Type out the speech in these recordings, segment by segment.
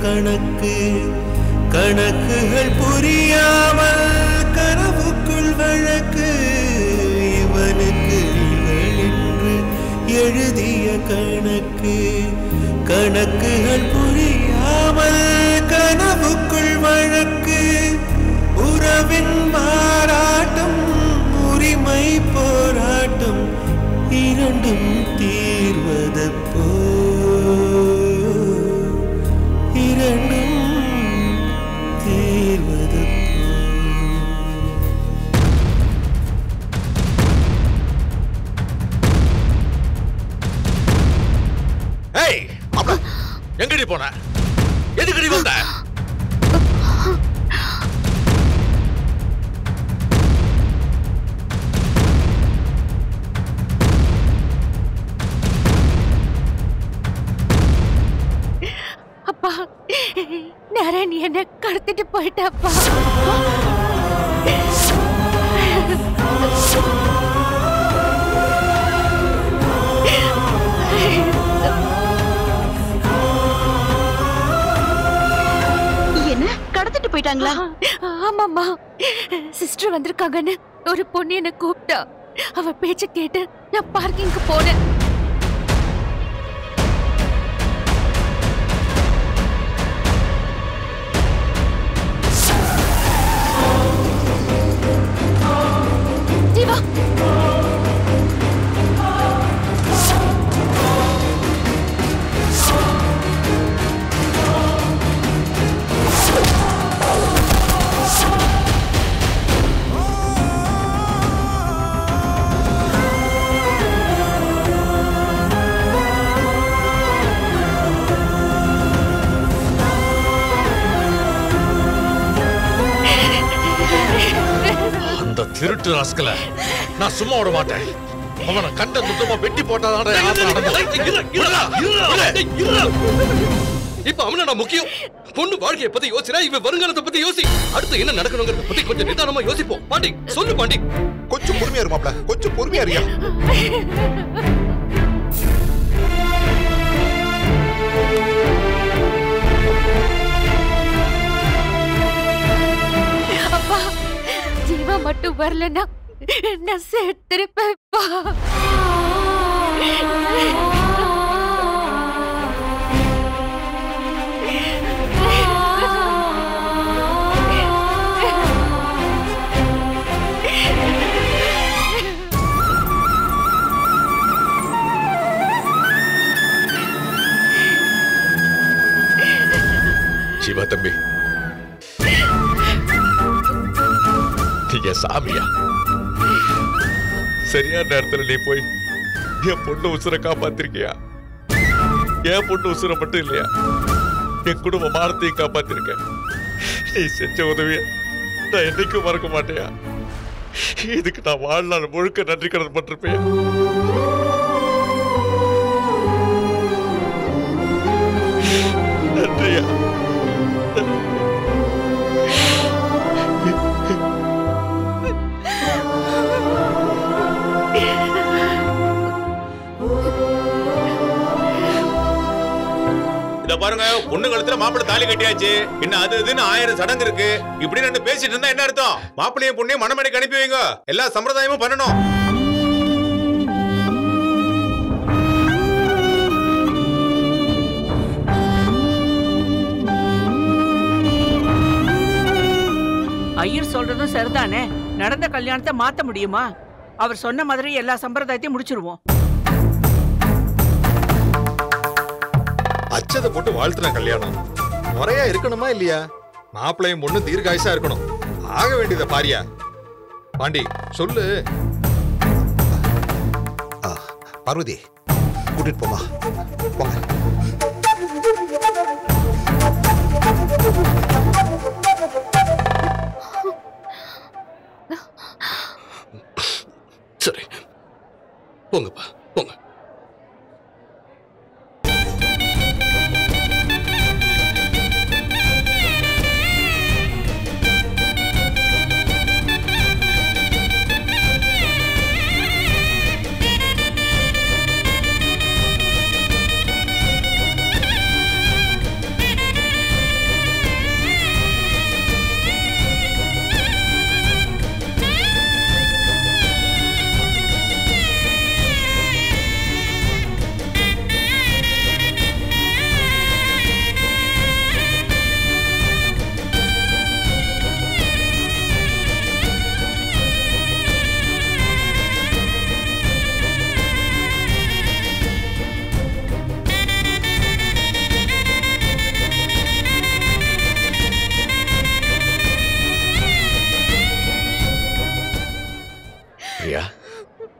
கணக்கு கணக்குகள் புரியாமல் கனவுக்குள் வழக்கு இவனுக்கு இவள் என்று எழுதிய கணக்கு கணக்குகள் புரியாமல் கனவுக்குள் வழக்கு உறவின் மாறாட்டம் உரிமை போராட்டம் இரண்டும் தீர்வதப்போ இரண்டும் தீர்வதப்போ ஏய் அப்பா எங்கடி போன எதுக்கடி வந்த அப்பா நாராயண் என்ன கடத்திட்டு போயிட்டாப்பா என்ன கடத்திட்டு போயிட்டாங்களா ஆமாம்மா சிஸ்டர் வந்திருக்காங்கன்னு ஒரு பொண்ணு என்ன கூப்பிட்டா அவ பேச்ச கேட்டு நான் பார்க்கிங்க்கு போனேன் ஜீவா அந்த திருட்டு ராஸ்கல நான் சும்மா விட மாட்டேன் அவனை கண்ட துத்தமா வெட்டி போட்டாதான் இப்ப அவன நான் முக்கியம் பொண்ணு வாழ்க்கைய பத்தி யோசினா இவன் வருங்காலத்தை பத்தி யோசி அடுத்து என்ன நடக்கணுங்கிறத பத்தி கொஞ்சம் நிதானமா யோசிப்போம் பாண்டி சொல்லு பாண்டி கொஞ்சம் பொறுமையா இரு மாப்ள கொஞ்சம் பொறுமையா இருயா அப்பா ஜீவா மட்டும் வரலன்னா நான் செத்துருப்பேன்ப்பா சிவா தம்பி நீங்க சாமியா சரியான நேரத்துல நீ போய் என் பொண்ணு உசுரை காப்பாத்திருக்கியா என் பொண்ணு உசுரை மட்டும் இல்லையா என் குடும்ப மானத்தையும் காப்பாத்திருக்க நீ செஞ்ச உதவிய நான் என்னைக்கும் மறக்க மாட்டேயா இதுக்கு நான் வாழ்நாள் முழுக்க நன்றி கடன் பட்டிருப்பேன் நன்றியா இத பாருங்க பொண்ணு கழுத்துல மாப்பிள்ளை தாலி கட்டியாச்சு இன்னும் அது இதுன்னு ஆயிரம் சடங்கு இருக்கு இப்படி ரெண்டு பேசிட்டு இருந்தா என்ன அர்த்தம் மாப்பிள்ளையும் பொண்ணையும் மணமேடைக்கு அனுப்பி வைங்க எல்லா சம்பிரதாயமும் பண்ணணும் ஐயர் சொல்றதும் சரிதானே நடந்த கல்யாணத்தை மாத்த முடியுமா அவர் சொன்ன மாதிரி எல்லா சம்பிரதாயத்தையும் முடிச்சிருவோம் அச்சதை போட்டு வாழ்த்துன கல்யாணம் முறையா இருக்கணுமா இல்லையா மாப்பிள்ளையும் பொண்ணு தீர்காயுசா இருக்கணும் ஆக வேண்டியத பாரியா பாண்டி சொல்லு பார்வதி கூட்டிட்டு போமா போங்க சரி போங்கப்பா போங்க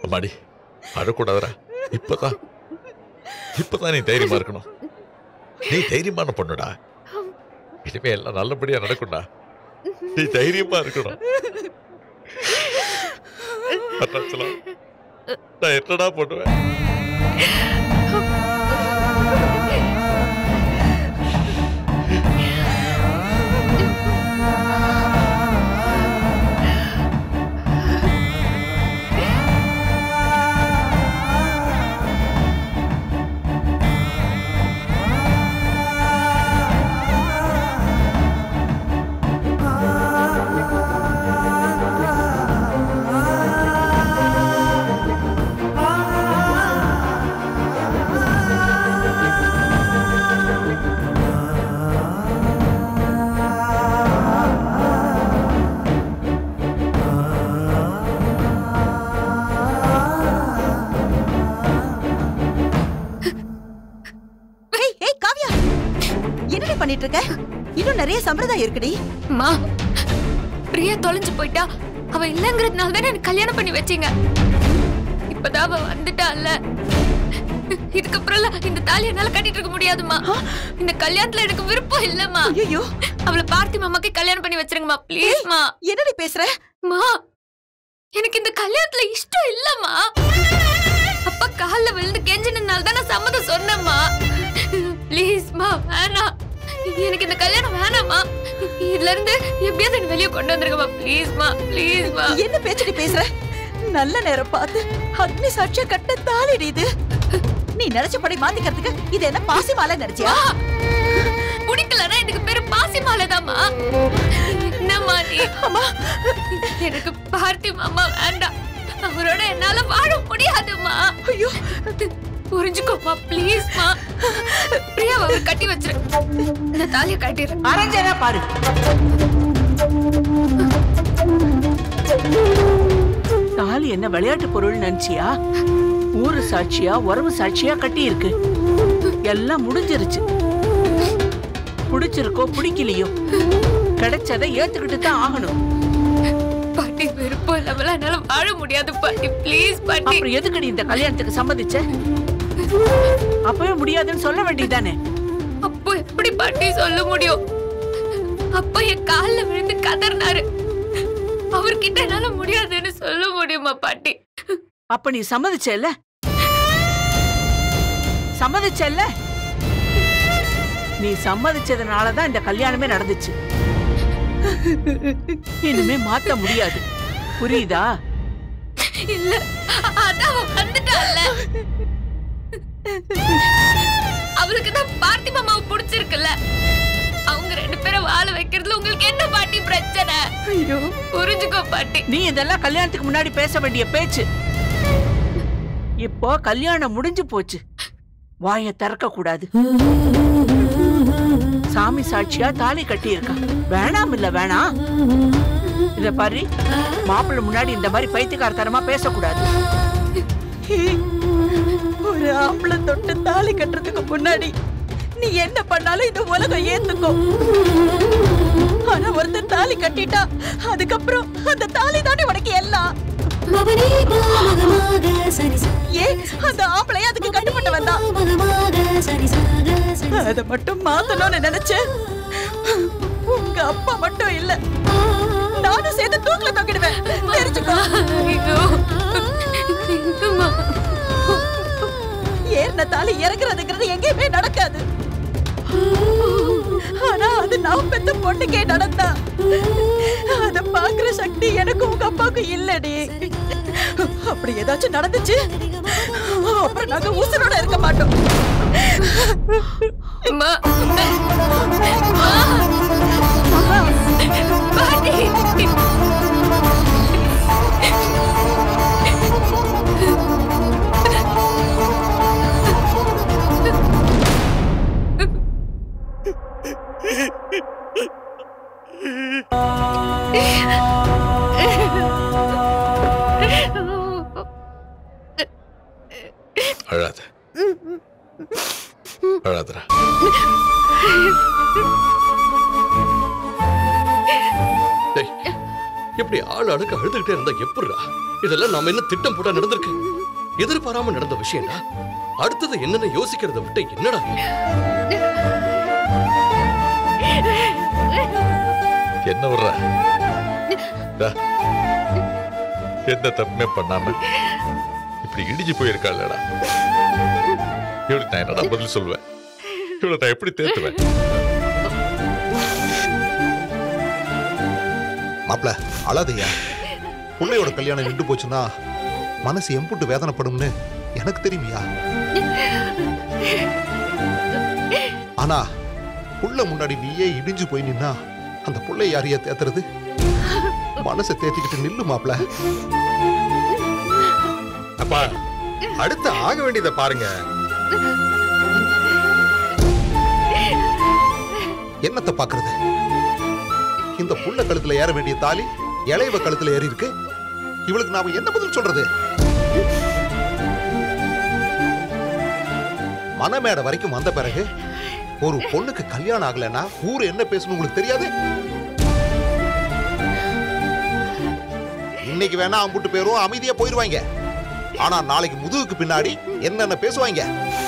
அம்மாடி அழக்கூடாதுடா இப்பதான் இப்பதான் நீ தைரியமா இருக்கணும் நீ தைரியமான பொண்ணுடா இனிமே எல்லாம் நல்லபடியா நடக்கும்டா நீ தைரியமா இருக்கணும் அருணாச்சலம், நான் என்னடா பண்ணுவேன் ஏய் ஏய் காவ்யா என்னடி பண்ணிட்டு இருக்க இன்னும் நிறைய சம்பிரதாயம் இருக்குடி அம்மா பிரியா தொலைஞ்சு போயிட்டா அவ இல்லங்கிறதுனால தானே எனக்கு கல்யாணம் பண்ணி வச்சீங்க இப்பதான் அவ வந்துட்டால இதுக்கப்புறம் இந்த தாலி என்னால கட்டிட்டு இருக்க முடியாதுமா இந்த கல்யாணத்துல எனக்கு விருப்பம் இல்லம்மா ஐயோ அவளை பார்த்தி மாமாக்கு கல்யாணம் பண்ணி வச்சிருங்கம்மா ப்ளீஸ்மா என்னடி பேசுற மா எனக்கு இந்த கல்யாணத்துல இஷ்டம் இல்லம்மா அப்பா கால்ல விழுந்து கெஞ்சினால தான் நான் சம்மதம் சொன்னேம்மா ப்ளீஸ்மா வேணாம் எனக்கு இந்த கல்யாணம் வேணாம்மா இதுல இருந்து எப்படியாவது என்ன வெளியே கொண்டு வந்துருங்கம்மா ப்ளீஸ்மா ப்ளீஸ்மா என்ன பேச்சடி பேசுற நல்ல நேரம் பார்த்து அக்னி சாட்சியா கட்ட தாலிடி இது நீ நினைச்சபடி மாத்திக்கிறதுக்கு இது என்ன பாசி மாலை நினைச்சியா பிடிக்கலன்னா எனக்கு பேரு பாசி மாலைதாம்மா என்னம்மா நீ அம்மா எனக்கு பார்த்தி மாமா வேண்டாம் அவரோட என்னால வாழ முடியாதும்மா ஐயோ புரிஞ்சுக்கோமா ப்ளீஸ்மா பிரியாவை அவர் கட்டி வச்சிரு இந்த தாலியை கட்டிடு அரஞ்சனா பாரு தாலி என்ன விளையாட்டு பொருள் நினைச்சியா ஊரு சாட்சியா உறவு சாட்சியா கட்டி இருக்கு எல்லாம் முடிஞ்சிருச்சு பிடிச்சிருக்கோ பிடிக்கலையோ கிடைச்சதை ஏத்துக்கிட்டு தான் ஆகணும் பாட்டி விருப்பம் இல்லாமல என்னால வாழ முடியாது பாட்டி ப்ளீஸ் பாட்டி அப்புறம் எதுக்கு நீ இந்த கல்யாணத்துக்கு சம்மதிச்ச அப்பவே முடியாதுன்னு சொல்ல வேண்டியதானே அப்போ எப்படி பாட்டி சொல்ல முடியும் அப்பா என் கால்ல விழுந்து கதறினாரு அவர்கிட்ட என்னால முடியாதுன்னு சொல்ல முடியுமா பாட்டி அப்ப நீ சம்மதிச்சல்ல சம்மதிச்சல்ல நீ சம்மதிச்சதுனாலதான் இந்த கல்யாணமே நடந்துச்சு இனிமே மாத்த முடியாது புரியுதா இல்ல அதான் அவ வந்துட்டால அவளுக்கு தான் பார்த்தி மாமாவை பிடிச்சிருக்குல்ல அவங்க ரெண்டு பேரும் வாழ வைக்கிறதுல உங்களுக்கு என்ன பாட்டி பிரச்சனை ஐயோ புரிஞ்சுக்கோ பாட்டி நீ இதெல்லாம் கல்யாணத்துக்கு முன்னாடி பேச வேண்டிய பேச்சு இப்போ கல்யாணம் முடிஞ்சு போச்சு வாய திறக்க கூடாது சாமி சாட்சியா தாலி கட்டி இருக்கா வேணாம் இல்ல வேணாம் இத பாரு மாப்பிள்ளை முன்னாடி இந்த மாதிரி பைத்தியக்காரத்தனமா பேசக்கூடாது ஏய், ஒரு ஆம்பளை தொட்டு தாலி கட்டுறதுக்கு முன்னாடி நீ என்ன பண்ணாலும் இந்த உலகம் ஏத்துக்கும் ஆனா ஒருத்தர் தாலி கட்டிட்டா அதுக்கப்புறம் அந்த தாலி தானே உனக்கு எல்லாம் ஏன் அந்த ஆம்பளை அதுக்கு கட்டுப்பட்டு வந்தான் அதை மட்டும் மாத்தணும்னு நினைச்சேன் உங்க அப்பா மட்டும் இல்ல நானும் சேர்த்து தூக்கில தொங்கிடுவேன் தெரிஞ்சுக்கோ ஐயோ எங்கம்மா? ஏறின தாலி இறங்குறதுங்கிறது எங்கேயுமே நடக்காது ஆனா அது நான் பெத்த பொண்ணுக்கே நடந்தா அத பாக்குற சக்தி எனக்கு உங்க அப்பாவுக்கு இல்லடி அப்படி ஏதாச்சும் நடந்துச்சு அப்புறம் நாங்க உசுரோட இருக்க மாட்டோம் அம்மா. அம்மா. பாட்டி அழாத அழாதடா டேய், இப்படி ஆள் ஆளுக்கு அழுதுகிட்டே இருந்தா எப்படிடா இதெல்லாம் நாம என்ன திட்டம் போட்டா நடந்திருக்கு எதிர்பாராம நடந்த விஷயம்டா அடுத்தது என்னன்னு யோசிக்கிறத விட்டு என்னடா நீ? என்ன விடுற டா, எந்த தப்புமே பண்ணாம இப்படி இடிஞ்சு போயிருக்காளடா இவளுக்கு நான் என்னடா பதில் சொல்லுவேன் இவளை நான் எப்படி தேத்துவேன் மாப்ள அழாதையா பிள்ளையோட கல்யாணம் நின்று போச்சுன்னா மனசு எம்புட்டு வேதனைப்படும்னு எனக்கு தெரியுமியா ஆனா புள்ள முன்னாடி நீயே இடிஞ்சு போய் நின்னா அந்த புள்ளை யாரையா தேத்துறது மனசை தேத்திக்கிட்டு நில்லு மாப்ள அப்பா அடுத்து ஆக வேண்டியதை பாருங்க என்னத்தை பாக்குறது இந்த புள்ள கழுத்துல ஏற வேண்டிய தாலி இளையவ கழுத்துல ஏறி இருக்கு இவளுக்கு நாம என்ன பதில் சொல்றது மனமேடை வரைக்கும் வந்த பிறகு ஒரு பொண்ணுக்கு கல்யாணம் ஆகலைன்னா ஊர் என்ன பேசணும் உங்களுக்கு தெரியாது இன்னைக்கு வேணா அம்புட்டு பேரும் அமைதியா போயிருவாங்க ஆனா நாளைக்கு முதுகுக்கு பின்னாடி என்னென்ன பேசுவாங்க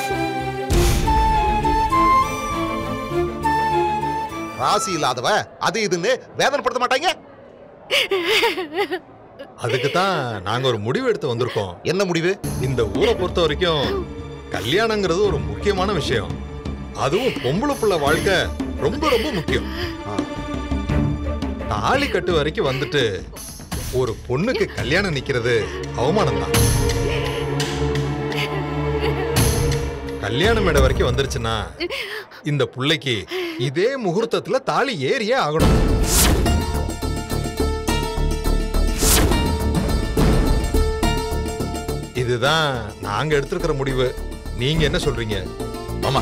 ராசி இல்லாதவ அது இதுன்னு வேதனைப்படுத்த மாட்டாங்க அதுக்கு தான் நாங்க ஒரு முடிவு எடுத்து வந்திருக்கோம் என்ன முடிவு இந்த ஊரை பொறுத்த வரைக்கும் கல்யாணங்கிறது ஒரு முக்கியமான விஷயம் அதுவும் பொம்பளை புள்ள வாழ்க்கை ரொம்ப ரொம்ப முக்கியம் தாலி கட்டு வரைக்கும் வந்துட்டு ஒரு பொண்ணுக்கு கல்யாணம் நிக்கிறது அவமானம் தான் கல்யாண மேடை வரைக்கும் வந்துருச்சுன்னா இந்த புள்ளைக்கு இதே முகூர்த்தத்துல தாலி ஏறியே ஆகணும் இதுதான் நாங்க எடுத்திருக்கிற முடிவு நீங்க என்ன சொல்றீங்க மாமா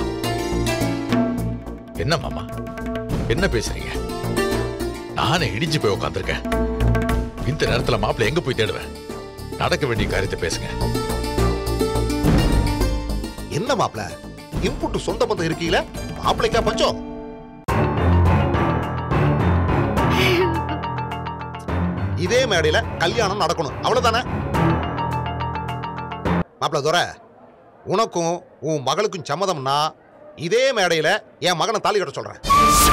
என்ன மாமா என்ன பேசுறீங்க நானே இடிஞ்சு போய் உட்காந்துருக்கேன் இந்த நேரத்துல மாப்பிள்ளை எங்க போய் தேடுவேன் நடக்க வேண்டிய காரியத்தை பேசுங்க என்ன மாப்ள இம்புட்டு சொந்த பந்தம் இருக்கீங்கள மாப்பிளைக்கா பஞ்சம் இதே மேடையில கல்யாணம் நடக்கணும் அவ்வளவுதானே மாப்பிள துரை உனக்கும் உன் மகளுக்கும் சம்மதம்னா இதே மேடையில என் மகனை தாலி கட்ட சொல்றேன்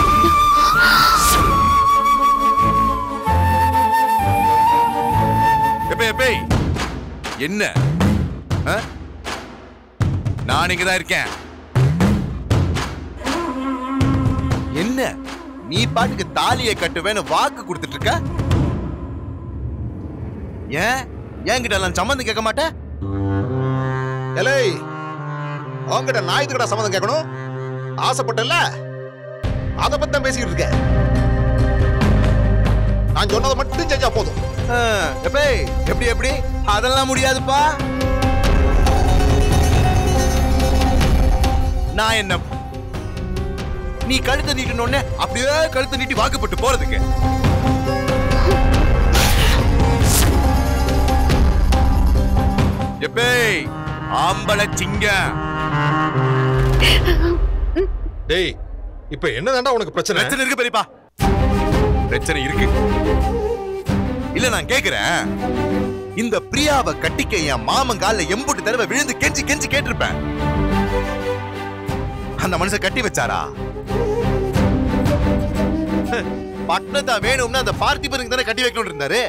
எப்பே எப்பே என்ன ஆ? நான் இங்கதான் இருக்கேன் என்ன நீ பாட்டுக்கு தாலியை கட்டுவேன்னு வாக்கு கொடுத்துட்டு இருக்க ஏன் என்கிட்ட எல்லாம் சம்மந்தம் கேட்க மாட்டேன் எலை அவங்கிட்ட நான் இதுக்கடா சம்மதம் கேட்கணும் ஆசைப்பட்டல அதை பத்தி தான் பேசிக்கிட்டு இருக்க நான் சொன்னதை மட்டும் செஞ்சா போதும் எப்பே எப்படி எப்படி அதெல்லாம் முடியாதுப்பா நான் என்ன நீ கழுத்தை நீட்டணும்னு அப்படியே கழுத்தை நீட்டி வாக்குப்பட்டு போறதுக்கு எப்பே ஆம்பளை சிங்கம் டேய் இப்ப என்னதாண்டா உனக்கு பிரச்சனை பிரச்சனை இருக்கு பெரியப்பா பிரச்சனை இருக்கு இல்ல நான் கேக்குறேன் இந்த பிரியாவை கட்டிக்க என் மாமன் கால்ல எம்புட்டு தடவை விழுந்து கெஞ்சி கெஞ்சி கேட்டிருப்பேன் அந்த மனுஷன் கட்டி வச்சாரா பட்டணத்தா வேணும்னா அந்த பார்த்திபனுக்கு தானே கட்டி வைக்கணும் இருந்தாரு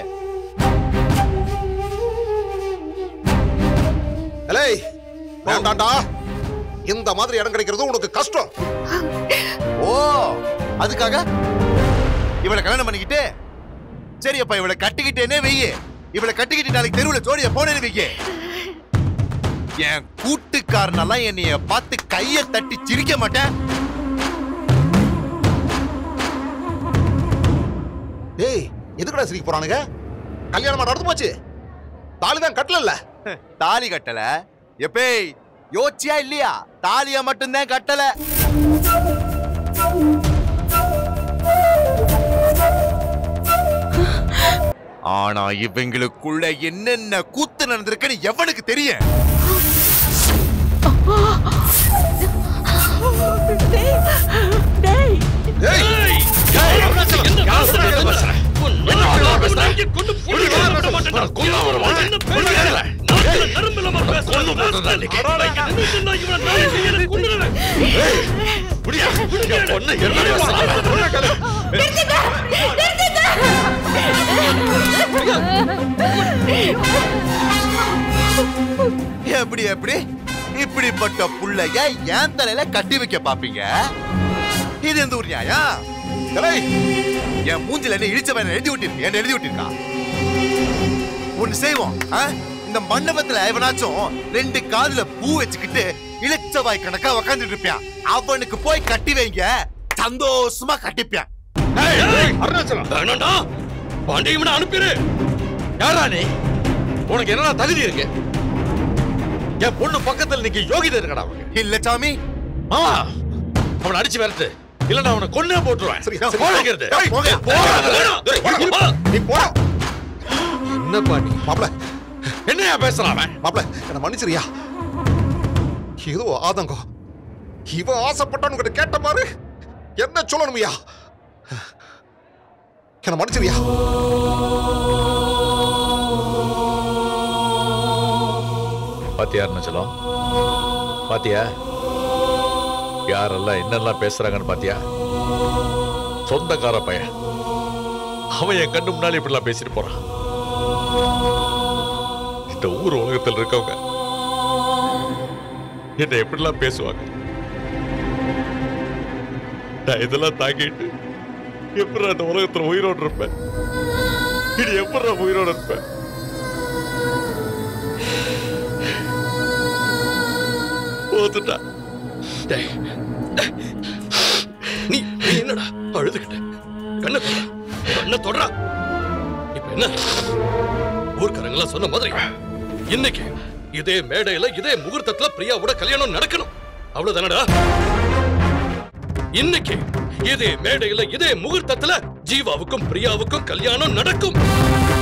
எலை வேண்டாண்டா இந்த மாதிரி இடம் கிடைக்கிறது உனக்கு கஷ்டம் ஓ அதுக்காக இவளை கல்யாணம் பண்ணிக்கிட்டு சரி அப்ப இவளை கட்டிக்கிட்டேனே வெய்ய இவளை கட்டிக்கிட்டு நாளைக்கு தெருவுல ஜோடிய போனேன்னு வெய்ய என் கூட்டுக்காரனெல்லாம் என்னைய பார்த்து கைய தட்டி சிரிக்க மாட்டேன் டேய் எதுக்குடா சிரிக்க போறானுங்க கல்யாணமா நடந்து போச்சு தாலி தான் கட்டல தாலி கட்டல எப்பே யோசிச்சியா இல்லையா தாலிய மட்டும்தான் கட்டல ஆனா இவங்களுக்குள்ள என்னென்ன கூத்து நடந்திருக்குன்னு எவனுக்கு தெரியும் டேய் ஏய், அருணாச்சலம், யார் சொல்றது பேசுற? என்ன ஆளுவா பேசுற? இப்படி வா, விட மாட்டேன்டா. கொல்லா வருவா. கொல்லா கேளு. கொன்னு போட்டுறேன் இன்னைக்கு. ஏய், இப்படியா? என் பொண்ணை என்ன பேசுறாங்க? கொல்லா கேளு. எப்படி எப்படி இப்படிப்பட்ட புள்ளைய என் தலையில கட்டி வைக்க பாப்பீங்க இது எந்த ஒரு நியாயம் ஏய், என் மூஞ்சில என்ன இழிச்சவன் எழுதி விட்டிருக்கு என்ன எழுதி விட்டிருக்கா ஒண்ணு செய்வோம் ஆ? இந்த மண்டபத்துல எவனாச்சும் ரெண்டு காதுல பூ வச்சுக்கிட்டு இளச்சவாய் கணக்கா உக்காந்துட்டு இருப்பான் அவனுக்கு போய் கட்டி வைங்க சந்தோஷமா கட்டிப்பான் ஏய், ஏய், அருணாச்சலம். வேணாம்டா. பாண்டி இவனை அனுப்பிடு யாரா நீ உனக்கு என்னடா தகுதி இருக்கு என் பொண்ணு பக்கத்துல நிக்க யோகிதை இருக்கடா அவனுக்கு இல்ல சாமி மாமா அவனை அடிச்சு விரட்டு இல்லன்னா அவனை கொன்னே போட்டுருவேன் சரி, நான் சரி. போறேங்கிறது. ஏய், போங்க. போடா, வேணாம். டேய், வா. நீ போடா என்னப்பா நீ மாப்ள என்னையா பேசுறான் அவன் மாப்ள என்ன மன்னிச்சிரியா ஏதோ ஆதங்கம் இவன் ஆசைப்பட்டான்னு கிட்ட கேட்ட பாரு என்ன சொல்லணும்யா என்ன மன்னிச்சிரியா பாத்தியா அருணாச்சலம் பாத்தியா யாரெல்லாம் என்னெல்லாம் பேசுறாங்கன்னு பாத்தியா சொந்தக்கார பையன் அவன் என் கண்ணு முன்னாடி இப்படிலாம் பேசிட்டு போறான் இந்த ஊர் உலகத்தில் இருக்கவங்க என்ன எப்படிலாம் பேசுவாங்க நான் இதெல்லாம் தாங்கிட்டு எப்படி அந்த உலகத்துல உயிரோடு இருப்பேன் இது எப்படி நான் உயிரோடு இருப்பேன் போத்துட்டா டேய், டேய். நீ நீ என்னடா அழுதுகிட்ட கண்ணை தொடரா கண்ணை தொடரா இப்ப என்ன ஊர்க்காரங்களாம் சொன்ன மாதிரி இன்னைக்கு இதே மேடையில இதே முகூர்த்தத்துல பிரியாவோட கல்யாணம் நடக்கணும் அவ்வளவுதானடா இன்னைக்கு இதே மேடையில இதே முகூர்த்தத்துல ஜீவாவுக்கும் பிரியாவுக்கும் கல்யாணம் நடக்கும்